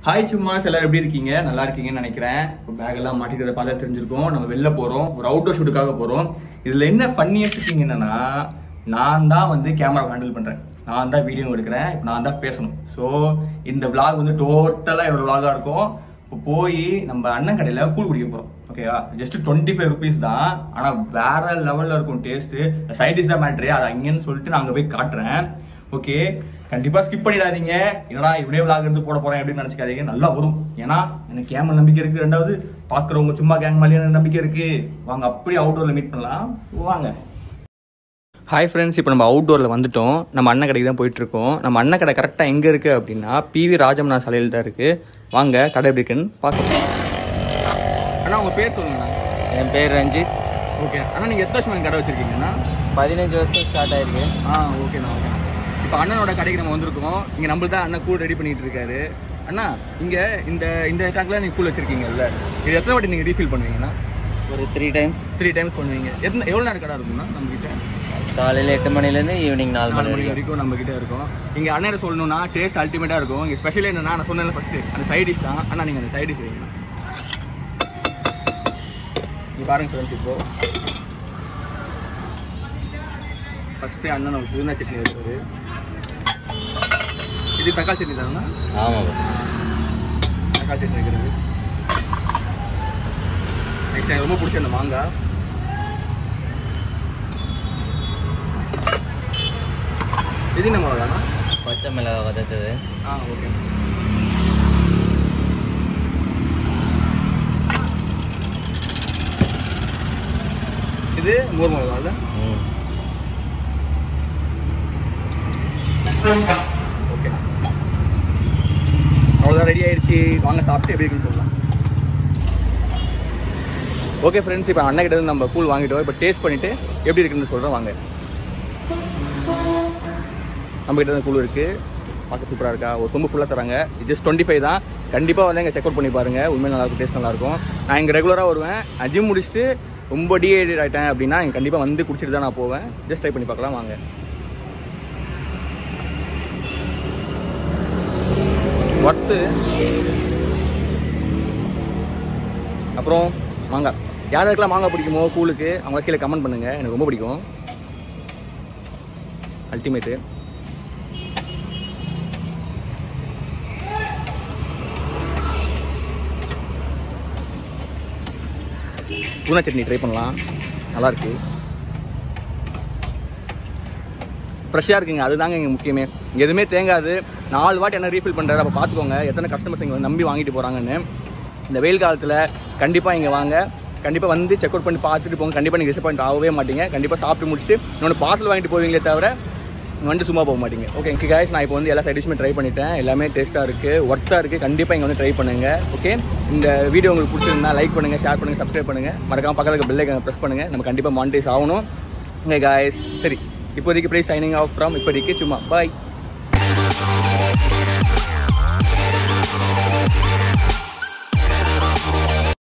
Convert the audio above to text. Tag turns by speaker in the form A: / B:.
A: hi சும்மா எல்லாரும் எப்படி இருக்கீங்க நல்லா இருக்கீங்கன்னு நினைக்கிறேன் இப்போ பேக் எல்லாம் மாட்டிக்கிறத பார்த்தா தெரிஞ்சிருக்கோம் நம்ம வெளில போறோம் ஒரு அவுட்டோர் ஷூட்டுக்காக போறோம் இதுல என்ன ஃபன்னியஸ்ட் திங் என்னன்னா நான் தான் வந்து கேமரா ஹேண்டில் பண்றேன் நான் தான் வீடியோ எடுக்கிறேன் இப்போ நான் தான் பேசணும் ஸோ இந்த vlog வந்து டோட்டலாக என்னோட vlog-ஆ இருக்கும் இப்போ போய் நம்ம அண்ணன் கடையில் கூழ் குடிக்க போகிறோம் ஓகேவா ஜஸ்ட் டுவெண்ட்டி ஃபைவ் ருபீஸ் தான் ஆனால் வேற லெவலில் இருக்கும் டேஸ்ட்டு சைட் டிஷ் தான் மேட்ரு அது அங்கேன்னு சொல்லிட்டு நான் அங்கே போய் காட்டுறேன் ஓகே கண்டிப்பா ஸ்கிப் பண்ணிடாதீங்க என்னடா இப்படியே விளாக் இருந்து போட போறேன் அப்படின்னு நினைச்சுக்காதீங்க நல்லா வரும் ஏன்னா எனக்கு கேமல் நம்பிக்கை இருக்கு ரெண்டாவது பாக்குறவங்க சும்மா கேங் மேலே எனக்கு நம்பிக்கை இருக்கு வாங்க அப்படியே அவுட்டோர்ல மீட் பண்ணலாம் வாங்க ஹாய் ஃப்ரெண்ட்ஸ் இப்போ நம்ம அவுட்டோரில் வந்துட்டோம் நம்ம அண்ணன் கடைக்கு தான் போயிட்டு இருக்கோம் நம்ம அண்ணன் கடை கரெக்டாக எங்கே இருக்கு அப்படின்னா பிவி ராஜமனா சாலையில் தான் இருக்கு வாங்க கடை எப்படி இருக்குன்னு பார்க்கலாம் அண்ணா உங்க பேர் சொல்லுங்கண்ணா
B: என் பேர் ரஞ்சித்
A: ஓகே அண்ணா நீங்கள் எத்தனை வருஷம் கடை வச்சிருக்கீங்கண்ணா
B: பதினஞ்சு வருஷம் ஸ்டார்ட் ஆயிருக்கு
A: ஆ ஓகேண்ணா ஓகே இப்போ அண்ணனோட கடைக்கு நம்ம வந்திருக்கோம் இங்கே நம்மளுக்கு தான் அண்ணன் கூல் ரெடி பண்ணிட்டு இருக்காரு அண்ணா இங்கே இந்த இந்த டேங்க்ல நீங்கள் கூல் வச்சிருக்கீங்கல்ல இது எத்தனை வாட்டி நீங்கள் ரீஃபில் பண்ணுவீங்கண்ணா
B: ஒரு த்ரீ டைம்ஸ்
A: த்ரீ டைம்ஸ் பண்ணுவீங்க எத்தனை எவ்வளோ நேரம் கடை இருக்கும்ண்ணா நம்ம கிட்ட
B: காலையில் எட்டு மணிலேருந்து ஈவினிங் நாலு
A: நாலு
B: மணி
A: மணி
B: வரைக்கும்
A: வரைக்கும் நம்ம கிட்ட இருக்கும் இங்கே அண்ணன் சொல்லணும்னா டேஸ்ட் அல்டிமேட்டாக இருக்கும் இங்கே ஸ்பெஷல் என்னன்னா நான் சொன்னேன்ல ஃபஸ்ட்டு அந்த சைட் டிஷ் தான் அண்ணா நீங்கள் அந்த சைட் டிஷ் வைங்கண்ணா இங்கே பாருங்க ஃப்ரெண்ட்ஸ் இப்போ ஃபஸ்ட்டு அண்ணன் நம்ம புதினா சட்னி வைக்கிறாரு இது தக்காளி சட்னி தானே
B: ஆமாம்
A: தக்காளி சட்னி வைக்கிறது நெக்ஸ்ட் எனக்கு ரொம்ப பிடிச்ச அந்த மாங்காய் இது என்ன மிளகாண்ணா
B: பச்சை மிளகா வதக்குது
A: ஆ ஓகே இது மோர் மிளகா இல்ல
B: ம்
A: ஓகே அவ்வளோதான் ரெடி ஆயிடுச்சு வாங்க சாப்பிட்டு எப்படி இருக்குன்னு சொல்லலாம் ஓகே ஃப்ரெண்ட்ஸ் இப்போ அண்ணன் கிட்ட இருந்து நம்ம கூழ் வாங்கிட்டோம் இப்போ டேஸ்ட் பண்ணிட்டு எப்படி இருக்குன்னு சொல்கிறேன் வாங்க நம்ம கிட்ட இருந்து கூழ் இருக்கு பார்க்க சூப்பராக இருக்கா ஒரு சொம்பு ஃபுல்லாக தராங்க ஜஸ்ட் டுவெண்ட்டி ஃபைவ் தான் கண்டிப்பாக வந்து எங்கள் செக் அவுட் பண்ணி பாருங்க உண்மையாக நல்லா இருக்கும் டேஸ்ட் நல்லாயிருக்கும் நான் இங்கே ரெகுலராக வருவேன் நான் ஜிம் முடிச்சுட்டு ரொம்ப டீஹைட்ரேட் ஆகிட்டேன் அப்படின்னா இங்கே கண்டிப்பாக வந்து குடிச்சிட்டு தான் நான் போவேன் ஜஸ்ட் ட்ரை பண்ணி பார்க்கலாம் வாங்க ஒர்த்து அப்புறம் மாங்காய் யார் யாருக்கெல்லாம் மாங்காய் பிடிக்குமோ கூழுக்கு அவங்க கீழே கமெண்ட் பண்ணுங்க எனக்கு ரொம்ப பிடிக்கும் அல்டிமேட்டு பூனா சட்னி ட்ரை பண்ணலாம் நல்லா இருக்கு ஃப்ரெஷ்ஷாக இருக்குங்க அதுதாங்க இங்கே முக்கியமே இங்க எதுவுமே தேங்காது நாலு வாட்டி என்ன ரீஃபில் பண்ணுறாரு அப்போ பார்த்துக்கோங்க எத்தனை கஸ்டமர்ஸ் இங்கே வந்து நம்பி வாங்கிட்டு போகிறாங்கன்னு இந்த வெயில் காலத்தில் கண்டிப்பாக இங்கே வாங்க கண்டிப்பாக வந்து செக் அவுட் பண்ணி பார்த்துட்டு போங்க கண்டிப்பாக நீங்கள் டிசப்பாயிண்ட் ஆகவே மாட்டீங்க கண்டிப்பாக சாப்பிட்டு முடிச்சுட்டு இன்னொன்று பார்சல் வாங்கிட்டு போவீங்களே தவிர வந்து சும்மா போக மாட்டீங்க ஓகே இங்கே guys நான் இப்போ வந்து எல்லா சைடிஷுமே ட்ரை பண்ணிட்டேன் எல்லாமே டேஸ்ட்டாக இருக்குது ஒர்த்தாக இருக்குது கண்டிப்பாக இங்கே வந்து ட்ரை பண்ணுங்க ஓகே இந்த வீடியோ உங்களுக்கு பிடிச்சிருந்தா லைக் பண்ணுங்கள் ஷேர் பண்ணுங்கள் சப்ஸ்கிரைப் பண்ணுங்கள் மறக்காம பக்கத்தில் பெல் ஐக்கனை ப்ரெஸ் பண்ணுங்கள் நம்ம கண்டிப்பாக மானிட்டைஸ் ஆகணும் ஓகே guys சரி இப்போதைக்கு ப்ரைஸ் சைனிங் ஆஃப் ஃப்ரம் இப்போதைக்கு சும்மா பாய்